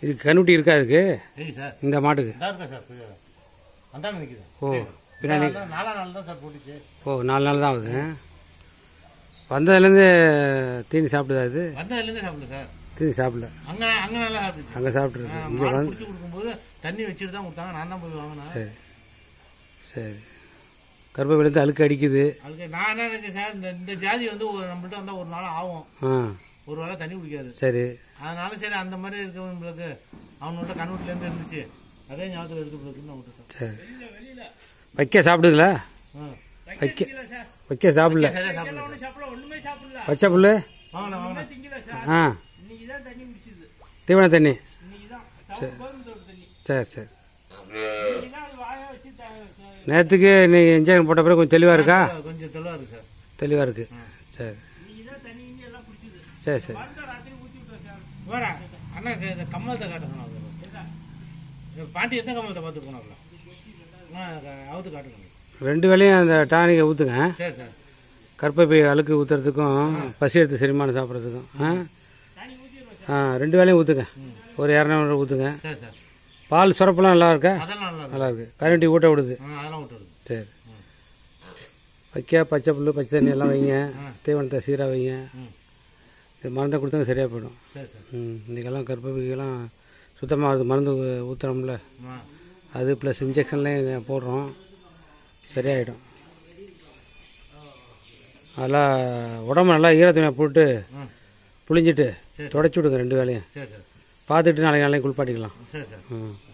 இது கண்ணுட்டி இருக்கா இதுக்கு சரி சார் இந்த மாட்டுக்கு இதா இருக்கா சார் புரியுதா அந்தாண்ட நிற்குது ஓ பின்னாடி நாலா நாள் தான் சார் போட்டுச்சு ஓ நாலு நாள் தான் ஆகுது வந்ததுலேருந்து தீனி சாப்பிடுதா இது வந்ததுலேருந்து சாப்பிடல சார் தீனி சாப்பிடல அங்கே அங்கே நல்லா சாப்பிட்டுச்சு அங்கே சாப்பிட்ருக்கு ஆ, இங்கே மாடு வந்து பிடிச்சி கொடுக்கும்போது தண்ணி வச்சுட்டு தான் கொடுத்தாங்க நான் தான் போய் வாங்கினேன் சரி சரி கருப்பை விழுந்து அழுக்கு அடிக்குது அதுக்கு நான் என்ன நினைச்சேன் சார் இந்த இந்த ஜாதி வந்து ஒரு நம்மள்ட்ட வந்தால் ஒரு நாள் ஆகும் ஆ ஒரு வேளை தண்ணி குடிக்காது சரி அதனால சரி அந்த மாதிரி இருக்கவங்களுக்கு அவனோட கண்ணுட்டிலேருந்து இருந்துச்சு அதே ஞாபகத்தில் எடுத்து நான் விட்டுட்டேன் சரி வைக்க சாப்பிடுங்களா ஆ. வைக்க வைக்க சாப்பிடல சரியா சாப்பிடல பச்சை புல்லு வாங்கண்ணா வாங்கண்ணா ஆ தீவன தண்ணி சரி சரி நேற்றுக்கு நீ இன்ஜெக்ஷன் போட்ட பிறகு கொஞ்சம் தெளிவாக இருக்கா கொஞ்சம் தெளிவா இருக்கு சார் தெளிவாக இருக்கு சரி சரி சரி வேற அண்ணா இந்த- இந்த கம்மலத்தை காட்ட சொன்னாங்க இந்த பாண்டி எத்தனை கம்மலத்தை பார்த்து போனாப்ல அவுத்து காட்டுங்க ரெண்டு வேளையும் அந்த டானிக்கை ஊற்றுங்க சரி சார் கற்பை போய் அழுக்கு ஊற்றுறதுக்கும் பசி எடுத்து செரிமானம் சாப்பிட்றதுக்கும் ஆ ஆ ரெண்டு வேளையும் ஊற்றுங்க ஒரு இரநூறு ஊற்றுங்க சரி சார் பால் சுரப்பெல்லாம் நல்லா இருக்கா அதெல்லாம் நல்லா இருக்கு நல்லா இருக்கு கரண்டி ஊட்ட விடுது ஆ, அதெல்லாம் விட்டு விடுது சரி வைக்க பச்சை புல் பச்சை தண்ணி எல்லாம் வைங்க தீவனத்தை சீராக வைங்க ம் இது மருந்தை கொடுத்தா சரியாக போயிடும் சரி சார் ம் இன்றைக்கெல்லாம் கற்பைக்கெல்லாம் சுத்தமாக மருந்து ஊற்றுறோம்ல ஆ அது ப்ளஸ் இன்ஜெக்ஷன்லேயும் போடுறோம் சரியாயிடும் அதெல்லாம் உடம்பு நல்லா ஈரத்துணியை போட்டு ம் புளிஞ்சிட்டு தொடச்சி விடுங்க ரெண்டு வேலையும் சரி சார் பார்த்துட்டு நாளைக்கு நாளைக்கு குளிப்பாட்டிக்கலாம் சரி சார் ம்